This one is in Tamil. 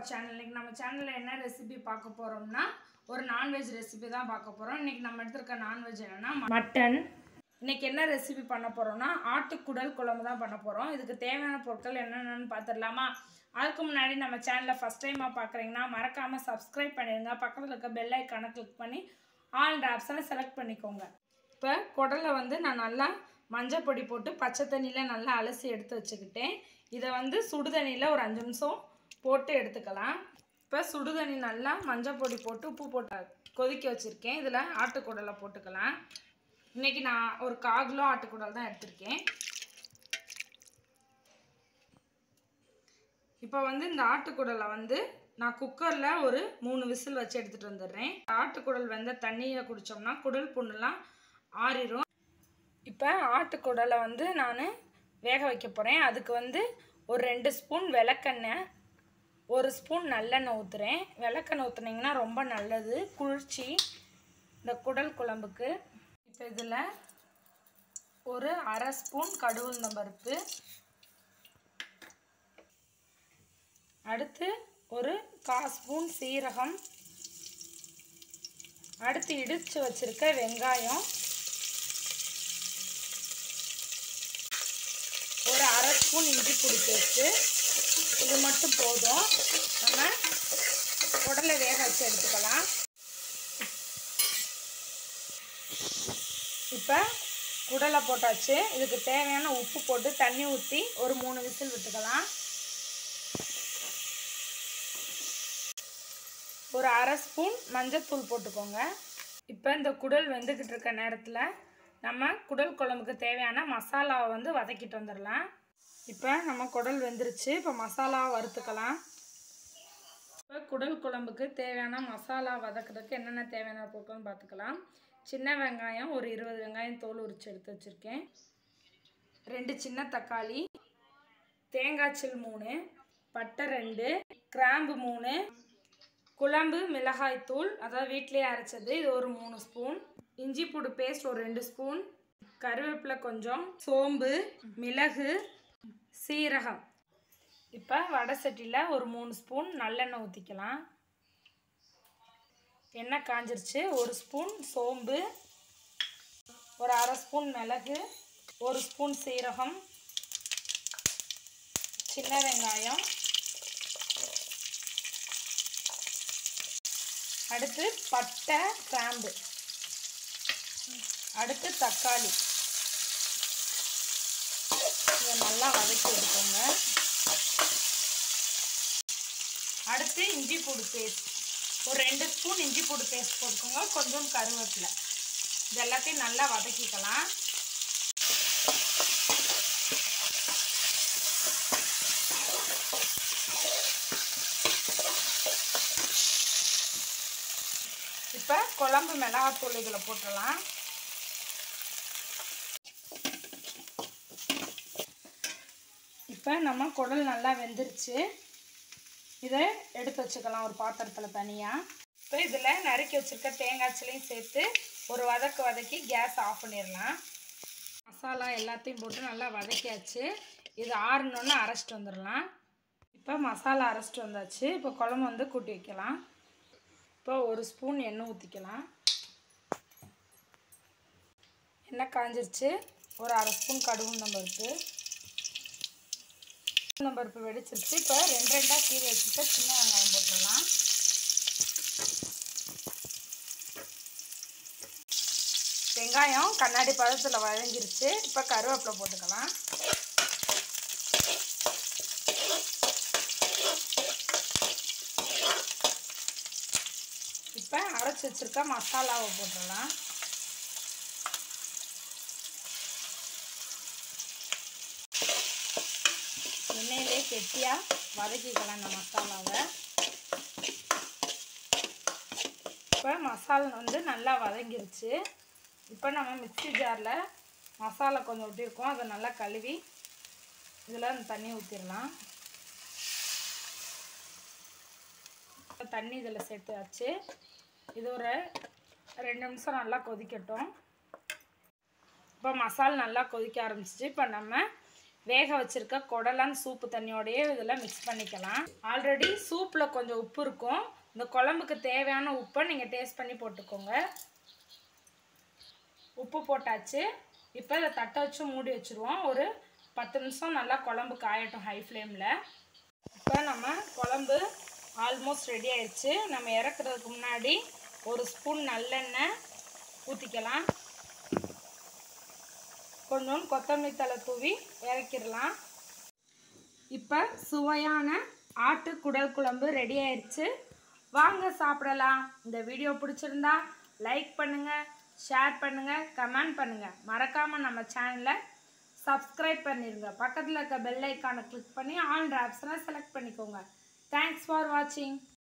சேனல் இன்னைக்கு நம்ம சேனலில் என்ன ரெசிபி பார்க்க போகிறோம்னா ஒரு நான்வெஜ் ரெசிபி தான் பார்க்க போகிறோம் இன்னைக்கு நம்ம எடுத்திருக்க நான்வெஜ் என்னன்னா மட்டன் இன்னைக்கு என்ன ரெசிபி பண்ண போகிறோம்னா ஆட்டுக்குடல் குழம்பு தான் பண்ண போகிறோம் இதுக்கு தேவையான பொருட்கள் என்னென்னு பார்த்துடலாமா அதுக்கு முன்னாடி நம்ம சேனலை ஃபஸ்ட் டைமாக பார்க்குறீங்கன்னா மறக்காமல் சப்ஸ்கிரைப் பண்ணிடுங்க பக்கத்தில் இருக்க பெல் ஐக்கானை கிளிக் பண்ணி ஆல் ஆப்ஷனை செலக்ட் பண்ணிக்கோங்க இப்போ குடலை வந்து நான் நல்லா மஞ்சள் பொடி போட்டு பச்சை தண்ணியில் நல்லா அலசி எடுத்து வச்சுக்கிட்டேன் இதை வந்து சுடு தண்ணியில் ஒரு அஞ்சு நிமிஷம் போட்டு எடுத்துக்கலாம் இப்போ சுடு தண்ணி நல்லா மஞ்சள் பொடி போட்டு உப்பு போட்டு கொதிக்க வச்சுருக்கேன் இதில் ஆட்டுக்குடலை போட்டுக்கலாம் இன்றைக்கி நான் ஒரு கால் கிலோ ஆட்டுக்குடல் தான் எடுத்திருக்கேன் இப்போ வந்து இந்த ஆட்டுக்குடலை வந்து நான் குக்கரில் ஒரு மூணு விசில் வச்சு எடுத்துகிட்டு வந்துடுறேன் ஆட்டுக்குடல் வெந்த தண்ணியை குடித்தோம்னா குடல் புண்ணுலாம் ஆறிடும் இப்போ ஆட்டுக்குடலை வந்து நான் வேக வைக்க போகிறேன் அதுக்கு வந்து ஒரு ரெண்டு ஸ்பூன் விளக்கெண்ணெய் ஒரு ஸ்பூன் நல்லெண்ணெய் ஊற்றுறேன் விளக்கெண்ணெய் ஊற்றுனீங்கன்னா ரொம்ப நல்லது குளிர்ச்சி இந்த குடல் குழம்புக்கு இப்போ இதில் ஒரு அரை ஸ்பூன் கடுகுந்தம்பருப்பு அடுத்து ஒரு கா ஸ்பூன் சீரகம் அடுத்து இடித்து வச்சுருக்க வெங்காயம் ஒரு அரை ஸ்பூன் இஞ்சி பொடி பேஸ்ட்டு இது மட்டும் போதும் நம்ம உடலை வேக வச்சு எடுத்துக்கலாம் இப்போ குடலை போட்டாச்சு இதுக்கு தேவையான உப்பு போட்டு தண்ணி ஊற்றி ஒரு மூணு விசில் விட்டுக்கலாம் ஒரு அரை ஸ்பூன் மஞ்சத்தூள் போட்டுக்கோங்க இப்போ இந்த குடல் வெந்துக்கிட்டு இருக்க நேரத்தில் நம்ம குடல் குழம்புக்கு தேவையான மசாலாவை வந்து வதக்கிட்டு வந்துடலாம் இப்போ நம்ம குடல் வெந்துருச்சு இப்போ மசாலாவை வறுத்துக்கலாம் இப்போ குடல் குழம்புக்கு தேவையான மசாலா வதக்கிறதுக்கு என்னென்ன தேவையான பொருட்கள்னு பார்த்துக்கலாம் சின்ன வெங்காயம் ஒரு இருபது வெங்காயம் தோல் உரிச்சு எடுத்து வச்சுருக்கேன் ரெண்டு சின்ன தக்காளி தேங்காய் சில் மூணு பட்டை ரெண்டு கிராம்பு மூணு குழம்பு மிளகாய் தூள் அதாவது வீட்டிலேயே அரைச்சது இது ஒரு மூணு ஸ்பூன் இஞ்சி பூடு பேஸ்ட் ஒரு ரெண்டு ஸ்பூன் கருவேப்பிலை கொஞ்சம் சோம்பு மிளகு சீரகம் இப்போ வடை சட்டியில் ஒரு மூணு ஸ்பூன் நல்லெண்ணெய் ஊற்றிக்கலாம் எண்ணெய் காஞ்சிருச்சு ஒரு ஸ்பூன் சோம்பு ஒரு அரை ஸ்பூன் மிளகு ஒரு ஸ்பூன் சீரகம் சின்ன வெங்காயம் அடுத்து பட்டை கிராம்பு அடுத்து தக்காளி இதை நல்லா வதக்கி எடுக்கோங்க அடுத்து இஞ்சி பூடு பேஸ்ட் ஒரு ரெண்டு ஸ்பூன் இஞ்சி பூடு பேஸ்ட் போட்டுக்கோங்க கொஞ்சம் கருவேப்பிலை இது எல்லாத்தையும் நல்லா வதக்கிக்கலாம் இப்போ குழம்பு மிளகாத்தூள் இதில் போட்டுடலாம் இப்போ நம்ம குடல் நல்லா வெந்துருச்சு இதை எடுத்து வச்சுக்கலாம் ஒரு பாத்திரத்தில் தனியாக இப்போ இதில் நறுக்கி வச்சுருக்க தேங்காய்ச்சிலையும் சேர்த்து ஒரு வதக்கு வதக்கி கேஸ் ஆஃப் பண்ணிடலாம் மசாலா எல்லாத்தையும் போட்டு நல்லா வதக்கியாச்சு இது ஆறுனோன்னு அரைச்சிட்டு வந்துடலாம் இப்போ மசாலா அரைச்சிட்டு வந்தாச்சு இப்போ குழம்பு வந்து கூட்டி வைக்கலாம் இப்போ ஒரு ஸ்பூன் எண்ணெய் ஊற்றிக்கலாம் எண்ணெய் காஞ்சிருச்சு ஒரு அரை ஸ்பூன் கடுகுந்தம் பருப்பு உளுந்தம் பருப்பு வெடிச்சிருச்சு இப்போ ரெண்டு ரெண்டாக கீரை வச்சுட்டு சின்ன வெங்காயம் போட்டுடலாம் வெங்காயம் கண்ணாடி பதத்தில் வழங்கிருச்சு இப்போ கருவேப்பிலை போட்டுக்கலாம் இப்போ அரைச்சி வச்சுருக்க மசாலாவை போட்டுடலாம் எண்ணெயிலே கெட்டியாக வதக்கிக்கலாம் இந்த மசாலாவை இப்போ மசாலா வந்து நல்லா வதங்கிருச்சு இப்போ நம்ம மிக்சி ஜாரில் மசாலா கொஞ்சம் விட்டிருக்கோம் அதை நல்லா கழுவி இதில் அந்த தண்ணி ஊற்றிடலாம் தண்ணி இதில் சேர்த்தாச்சு இது ஒரு ரெண்டு நிமிஷம் நல்லா கொதிக்கட்டும் இப்போ மசாலா நல்லா கொதிக்க ஆரம்பிச்சிச்சு இப்போ நம்ம வேக வச்சிருக்க குடலான் சூப்பு தண்ணியோடயே இதில் மிக்ஸ் பண்ணிக்கலாம் ஆல்ரெடி சூப்பில் கொஞ்சம் உப்பு இருக்கும் இந்த குழம்புக்கு தேவையான உப்பை நீங்கள் டேஸ்ட் பண்ணி போட்டுக்கோங்க உப்பு போட்டாச்சு இப்போ இதை தட்டை வச்சு மூடி வச்சுருவோம் ஒரு பத்து நிமிஷம் நல்லா குழம்பு காயட்டும் ஹை ஃப்ளேமில் இப்போ நம்ம குழம்பு ஆல்மோஸ்ட் ரெடி ஆயிடுச்சு நம்ம இறக்குறதுக்கு முன்னாடி ஒரு ஸ்பூன் நல்லெண்ணெய் ஊற்றிக்கலாம் கொஞ்சம் கொத்தமல்லி தலை தூவி இறக்கிடலாம் இப்போ சுவையான ஆட்டு குடல் குழம்பு ரெடி ஆயிடுச்சு வாங்க சாப்பிடலாம் இந்த வீடியோ பிடிச்சிருந்தா லைக் பண்ணுங்கள் ஷேர் பண்ணுங்கள் கமெண்ட் பண்ணுங்கள் மறக்காமல் நம்ம சேனலை சப்ஸ்கிரைப் பண்ணிடுங்க பக்கத்தில் இருக்க பெல் ஐக்கானை கிளிக் பண்ணி ஆல் ஆப்ஷனை செலக்ட் பண்ணிக்கோங்க தேங்க்ஸ் ஃபார் வாட்சிங்